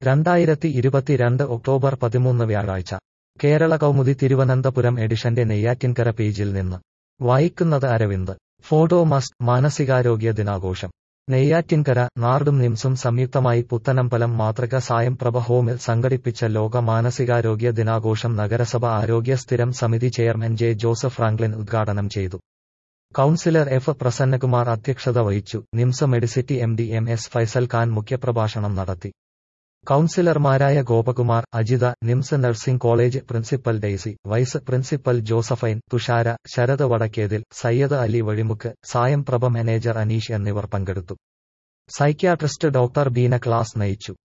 രണ്ടായിരത്തി ഇരുപത്തിരണ്ട് ഒക്ടോബർ പതിമൂന്ന് വ്യാഴാഴ്ച കേരള കൗമുദി തിരുവനന്തപുരം എഡിഷന്റെ നെയ്യാറ്റിൻകര പേജിൽ നിന്ന് വായിക്കുന്നത് അരവിന്ദ് ഫോട്ടോ മസ്റ്റ് മാനസികാരോഗ്യ ദിനാഘോഷം നെയ്യാറ്റിൻകര നാർഡും നിംസും സംയുക്തമായി പുത്തനമ്പലം മാതൃക സായം പ്രഭ ഹോമിൽ സംഘടിപ്പിച്ച ലോക മാനസികാരോഗ്യ ദിനാഘോഷം നഗരസഭ ആരോഗ്യ സ്ഥിരം സമിതി ചെയർമാൻ ജെ ജോസഫ് ഫ്രാങ്ക്ലിൻ ഉദ്ഘാടനം ചെയ്തു കൌൺസിലർ എഫ് പ്രസന്നകുമാർ അധ്യക്ഷത വഹിച്ചു NIMS medicity M D M S Faisal Khan മുഖ്യപ്രഭാഷണം നടത്തി കൌൺസിലർമാരായ Gopakumar Ajitha NIMS nursing college principal Daisy vice principal Josephine Thushara Sarath Vadakkethil Sayyad Ali Vazhimukku Sayam Prabha manager Aneesh എന്നിവർ പങ്കെടുത്തു സൈക്യാട്രിസ്റ്റ് ഡോക്ടർ ബീന ക്ലാസ് നയിച്ചു